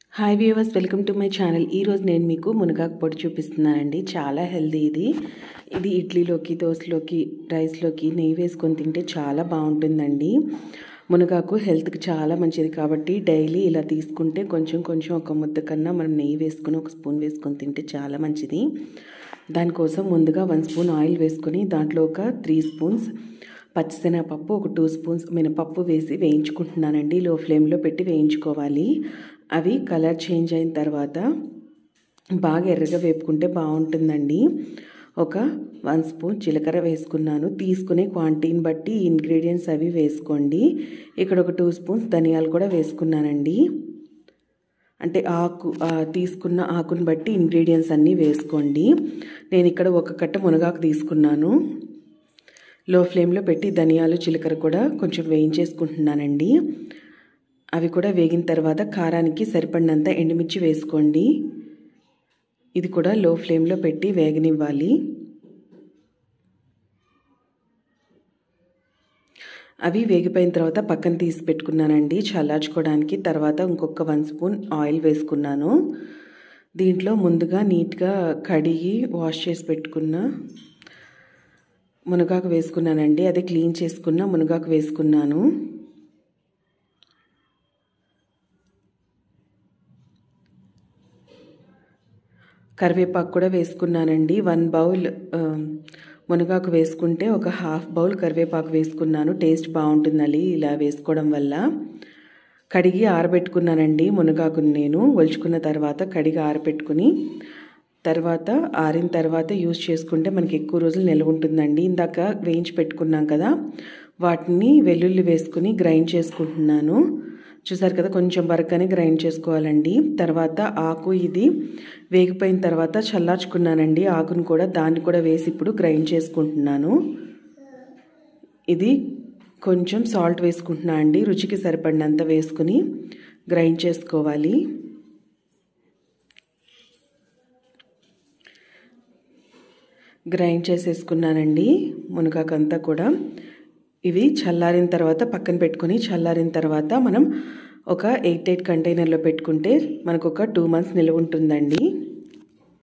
hi viewers welcome to my channel ఈరోజు నేను మీకు మునగాకు పొడి చూపిస్తున్నానండి చాలా హెల్దీ ఇది ఇది ఇడ్లీలోకి దోశలోకి రైస్లోకి నెయ్యి వేసుకొని తింటే చాలా బాగుంటుందండి మునగాకు హెల్త్కి చాలా మంచిది కాబట్టి డైలీ ఇలా తీసుకుంటే కొంచెం కొంచెం ఒక ముద్ద కన్నా మనం నెయ్యి వేసుకొని ఒక స్పూన్ వేసుకొని తింటే చాలా మంచిది దానికోసం ముందుగా వన్ స్పూన్ ఆయిల్ వేసుకొని దాంట్లో ఒక త్రీ స్పూన్స్ పచ్చిశనగపప్పు ఒక టూ స్పూన్స్ మినపప్పు వేసి వేయించుకుంటున్నానండి లో ఫ్లేమ్లో పెట్టి వేయించుకోవాలి అవి కలర్ చేంజ్ అయిన తర్వాత బాగా ఎర్రగా వేపుకుంటే బాగుంటుందండి ఒక వన్ స్పూన్ జీలకర్ర వేసుకున్నాను తీసుకునే క్వాంటిటీని బట్టి ఇంగ్రీడియంట్స్ అవి వేసుకోండి ఇక్కడ ఒక టూ స్పూన్స్ ధనియాలు కూడా వేసుకున్నానండి అంటే ఆకు తీసుకున్న ఆకుని బట్టి ఇంగ్రీడియంట్స్ అన్నీ వేసుకోండి నేను ఇక్కడ ఒక కట్ట మునగాకు తీసుకున్నాను లో ఫ్లేమ్లో పెట్టి ధనియాలు జీలకర్ర కూడా కొంచెం వేయించేసుకుంటున్నానండి అవి కూడా వేగిన తర్వాత కారానికి సరిపడినంత ఎండుమిర్చి వేసుకోండి ఇది కూడా లో ఫ్లేమ్లో పెట్టి వేగనివ్వాలి అవి వేగిపోయిన తర్వాత పక్కన తీసి పెట్టుకున్నానండి చల్లార్చుకోవడానికి తర్వాత ఇంకొక వన్ స్పూన్ ఆయిల్ వేసుకున్నాను దీంట్లో ముందుగా నీట్గా కడిగి వాష్ చేసి పెట్టుకున్న మునగాకు వేసుకున్నానండి అదే క్లీన్ చేసుకున్న మునగాకు వేసుకున్నాను కరివేపాకు కూడా వేసుకున్నానండి వన్ బౌల్ మునగాకు వేసుకుంటే ఒక హాఫ్ బౌల్ కరివేపాకు వేసుకున్నాను టేస్ట్ బాగుంటుందని ఇలా వేసుకోవడం వల్ల కడిగి ఆరబెట్టుకున్నానండి మునగాకుని నేను ఒలుచుకున్న తర్వాత కడిగి ఆరబెట్టుకుని తర్వాత ఆరిన తర్వాత యూజ్ చేసుకుంటే మనకి ఎక్కువ రోజులు నిల్వ ఉంటుందండి ఇందాక వేయించి పెట్టుకున్నాం కదా వాటిని వెల్లుల్లి వేసుకుని గ్రైండ్ చేసుకుంటున్నాను చూసారు కదా కొంచెం బరకనే గ్రైండ్ చేసుకోవాలండి తర్వాత ఆకు ఇది వేగిపోయిన తర్వాత చల్లార్చుకున్నానండి ఆకును కూడా దాన్ని కూడా వేసి ఇప్పుడు గ్రైండ్ చేసుకుంటున్నాను ఇది కొంచెం సాల్ట్ వేసుకుంటున్నా అండి రుచికి సరిపడినంత వేసుకుని గ్రైండ్ చేసుకోవాలి గ్రైండ్ చేసేసుకున్నానండి మునగాకంతా కూడా ఇవి చల్లారిన తర్వాత పక్కన పెట్టుకొని చల్లారిన తర్వాత మనం ఒక ఎయిట్ ఎయిట్ కంటైనర్లో పెట్టుకుంటే మనకు ఒక టూ మంత్స్ నిల్వ ఉంటుందండి